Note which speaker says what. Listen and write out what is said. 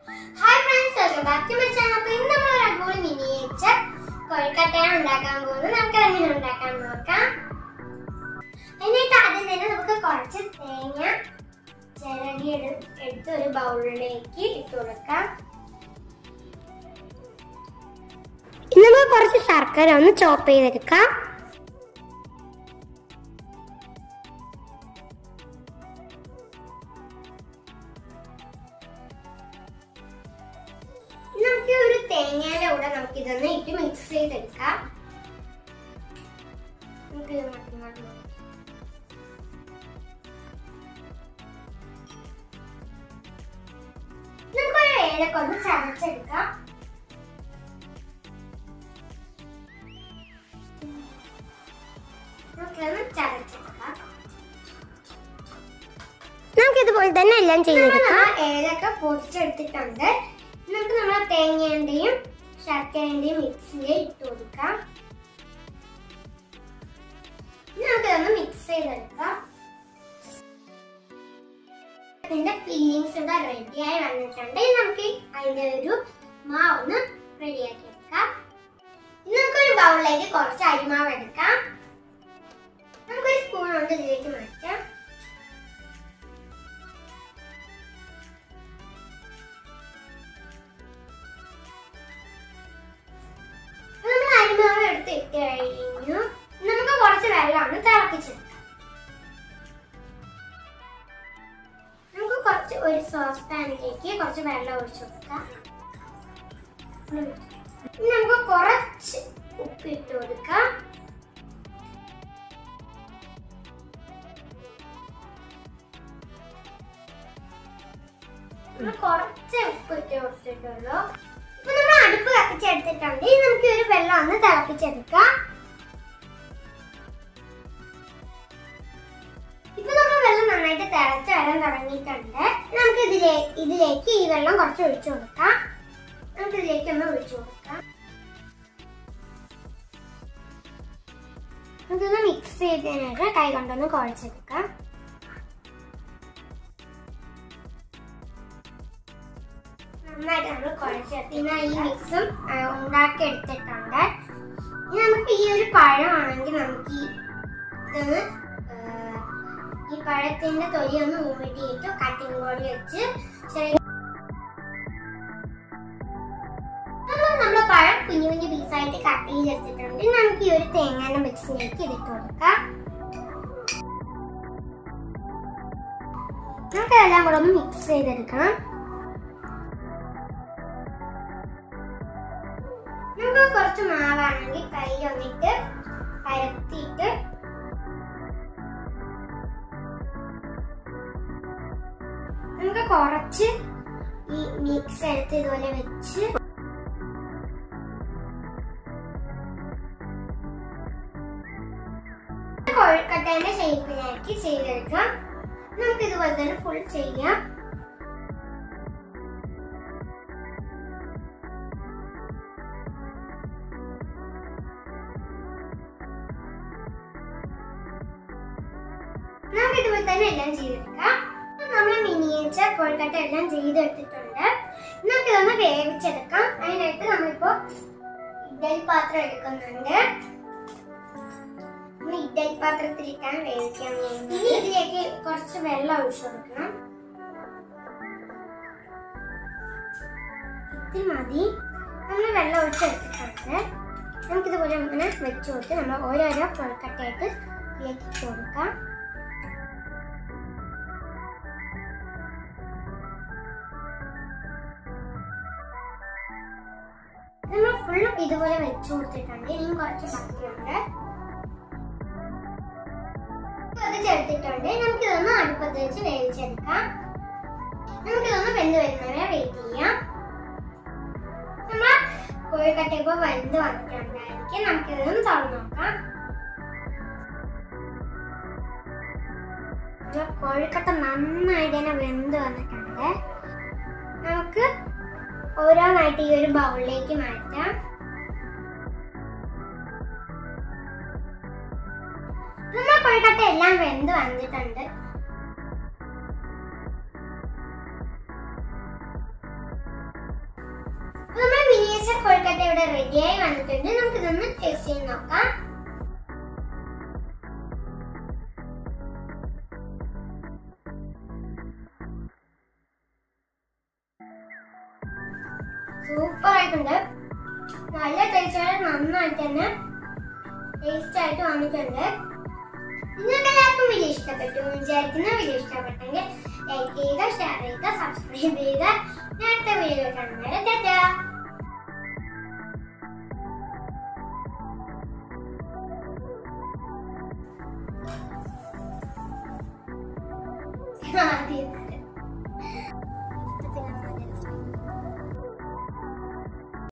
Speaker 1: Hi friends welcome back to my channel അപ്പോൾ ഇന്ന് നമ്മൾ ഒരു അടിപൊളി മിനിയേച്ചർ കൊഴുക്കട്ടയാണ് ഉണ്ടാക്കാൻ പോകുന്നത് നമുക്ക് എങ്ങനെ ഉണ്ടാക്കാൻ നോക്കാം അതിനായിട്ട് ആദ്യം തന്നെ നമുക്ക് കുറച്ച് തേങ്ങ ചിരകി എടു- എടുത്ത് ഒരു ബൗളിലേക്ക് ഇട്ട് കൊടുക്കാം ഇനി നമുക്ക് കുറച്ച് ശർക്കര ഒന്ന് ചോപ്പ് ചെയ്തെടുക്കാം ഇനി നമുക്ക് ഒരു തേങ്ങയുടെ കൂടെ നമുക്ക് ഇതൊന്ന് ഇട്ട് മിക്സ് ചെയ്തെടുക്കാം നമുക്ക് ഇത് മാറ്റി മാറ്റി മാറ്റി. നമുക്കൊരു ഏലക്ക ഒന്ന് ചതച്ചെടുക്കാം നമുക്കൊന്ന് ചതച്ചെടുക്കാം നമുക്ക് ഇതുപോലെ തന്നെ എല്ലാം ചെയ്തെടുക്കാം ഏലക്ക പൊടിച്ചെടുത്തിട്ടുണ്ട് നമുക്ക് നമ്മുടെ തേങ്ങേന്റെയും ശർക്കരന്റെയും മിക്സിയിൽ ഇട്ട് കൊടുക്കാം ഇനി നമുക്കിതൊന്ന് മിക്സ് ചെയ്തെടുക്കാം ഇതിന്റെ ഫില്ലിങ്സ് ഇവിടെ റെഡിയായി വന്നിട്ടുണ്ട് ഇനി നമുക്ക് അതിന്റെ ഒരു മാവൊന്ന് റെഡിയാക്കി എടുക്കാം ഇനി നമുക്കൊരു ബൗളിലേക്ക് കുറച്ച് അരിമാവ് എടുക്കാം നമുക്കൊരു സ്പൂൺ കൊണ്ട് ഇതിലേക്ക് മാറ്റാം അപ്പൊ നമ്മൾ അരിമാവ് എടുത്ത് ഇട്ട് കഴിഞ്ഞു നമുക്ക് കുറച്ച് വെള്ളമാണ് തിളപ്പിച്ചെടുക്കാം നമുക്ക് കുറച്ച് ഒരു സോസ് പാനിലേക്ക് കുറച്ച് വെള്ളം ഒഴിച്ചു കൊടുക്കാം ഇനി നമുക്ക് കുറച്ച് ഉപ്പ് ഇട്ട് കൊടുക്കാം നമ്മൾ കുറച്ച് ഉപ്പ് ഇട്ട് കൊടുത്തിട്ടുള്ളൂ ഇപ്പൊ നമ്മൾ അടുപ്പ് കത്തിച്ചെടുത്തിട്ടുണ്ട് ഇനി നമുക്ക് ഒരു വെള്ളം ഒന്ന് തിളപ്പിച്ചെടുക്കാം ഇപ്പൊ നമ്മൾ വെള്ളം നന്നായിട്ട് തിളച്ച് വരാൻ തുടങ്ങിയിട്ടുണ്ട് നമുക്ക് ഇതിലേ ഇതിലേക്ക് ഈ വെള്ളം കുറച്ച് ഒഴിച്ചു കൊടുക്കാം നമുക്ക് ഇതിലേക്ക് ഒന്ന് ഒഴിച്ചു കൊടുക്കാം അതൊന്ന് മിക്സ് ചെയ്തതിനായിട്ട് കൈ കൊണ്ടൊന്ന് കുഴച്ചെടുക്കാം നന്നായിട്ട് നമ്മൾ കുഴച്ചെടുത്ത് ഇനി ഈ മിക്സും ഉണ്ടാക്കി എടുത്തിട്ടുണ്ട് ഇനി നമുക്ക് ഈ ഒരു പഴമാണെങ്കിൽ നമുക്ക് ഈ ഇതൊന്ന് ആ, ഈ പഴത്തിന്റെ തൊലി ഒന്ന് ഊമിട്ടിയിട്ട് കട്ടിംഗ് ബോർഡിൽ വെച്ച് ചെറിയ നമ്മൾ നമ്മുടെ പഴം കുഞ്ഞു കുഞ്ഞു പീസായിട്ട് കട്ട് ചെയ്തെടുത്തിട്ടുണ്ട് ഇനി നമുക്ക് ഈ ഒരു തേങ്ങാന്റെ മിക്സിലേക്ക് ഇതിട്ട് കൊടുക്കാം നമുക്ക് എല്ലാം കൂടെ ഒന്ന് മിക്സ് ചെയ്തെടുക്കണം നമുക്ക് കുറച്ച് മാവാണെങ്കിൽ കൈ വന്നിട്ട് പരത്തിയിട്ട് നമുക്ക് കുറച്ച് ഈ മിക്സ് എടുത്ത് ഇതുപോലെ വെച്ച് കൊഴുക്കട്ടേന്റെ ഷേപ്പിലാക്കി ചെയ്തെടുക്കാം നമുക്ക് ഇതുപോലെ തന്നെ ഫുൾ ചെയ്യാം നമുക്ക് ഇതുപോലെ തന്നെ എല്ലാം ചെയ്തെടുക്കാം നമ്മൾ മിനിയേച്ചർ കൊഴുക്കട്ട എല്ലാം ചെയ്തെടുത്തിട്ടുണ്ട് നമുക്ക് ഇതൊന്ന് വേവിച്ചെടുക്കാം അതിനായിട്ട് നമ്മളിപ്പോ ഇഡലി പാത്രം എടുക്കുന്നുണ്ട് നമ്മൾ ഇഡലി പാത്രത്തിലിട്ടാണ് വേവിക്കാൻ വേണ്ടി ഇനി ഇതിലേക്ക് കുറച്ച് വെള്ളം ഒഴിച്ചു കൊടുക്കണം ഇത് മതി നമ്മൾ വെള്ളം ഒഴിച്ചെടുത്തിട്ടുണ്ട് നമുക്കിതുപോലെ ഇങ്ങനെ വെച്ച് കൊടുത്ത് നമ്മൾ ഓരോരോ കൊഴുക്കട്ടയായിട്ട് ഇതിലേക്ക് ഇട്ട് കൊടുക്കാം നമ്മൾ ഫുള്ളും ഇതുപോലെ വെച്ച് കൊടുത്തിട്ടുണ്ട് ഇനിയും കുറച്ച് ബാക്കിയുണ്ട് അത് ചേർത്തിട്ടുണ്ട് നമുക്ക് ഇതൊന്ന് അടുപ്പത്ത് വെച്ച് വേവിച്ചെടുക്കാം നമുക്ക് ഇതൊന്ന് വെന്ത് വരുന്നവരെ വെയിറ്റ് ചെയ്യാം നമ്മൾ കോഴിക്കട്ട ഇപ്പോൾ വെന്ത് വന്നിട്ടുണ്ടായിരിക്കും നമുക്ക് ഇതൊന്ന് തുറന്നു നോക്കാം ഇത് കോഴിക്കട്ട നന്നായിട്ട് തന്നെ വെന്ത് വന്നിട്ടുണ്ട് നമുക്ക് ഓരോന്നായിട്ട് ഈ ഒരു ബൗളിലേക്ക് മാറ്റാം നമ്മൾ കൊഴുക്കട്ട എല്ലാം വെന്ത് വന്നിട്ടുണ്ട് കൊഴുക്കട്ട ഇവിടെ റെഡിയായി വന്നിട്ടുണ്ട് നമുക്ക് ഇതൊന്ന് ടേസ്റ്റ് ചെയ്ത് നോക്കാം സൂപ്പർ ആയിട്ടുണ്ട് നല്ല ടേസ്റ്റ് നന്നായിട്ട് തന്നെ ടേസ്റ്റ് ആയിട്ട് വന്നിട്ടുണ്ട് നിങ്ങൾക്ക് എല്ലാവർക്കും വീഡിയോ ഇഷ്ടപ്പെട്ടു എന്ന് വിചാരിക്കുന്ന വീഡിയോ ഇഷ്ടപ്പെട്ടെങ്കിൽ ലൈക്ക് ചെയ്യുക ഷെയർ ചെയ്യുക സബ്സ്ക്രൈബ് ചെയ്യുക ഞാൻ അടുത്ത വീഡിയോ കാണുന്നത് ടാറ്റാ ആദ്യം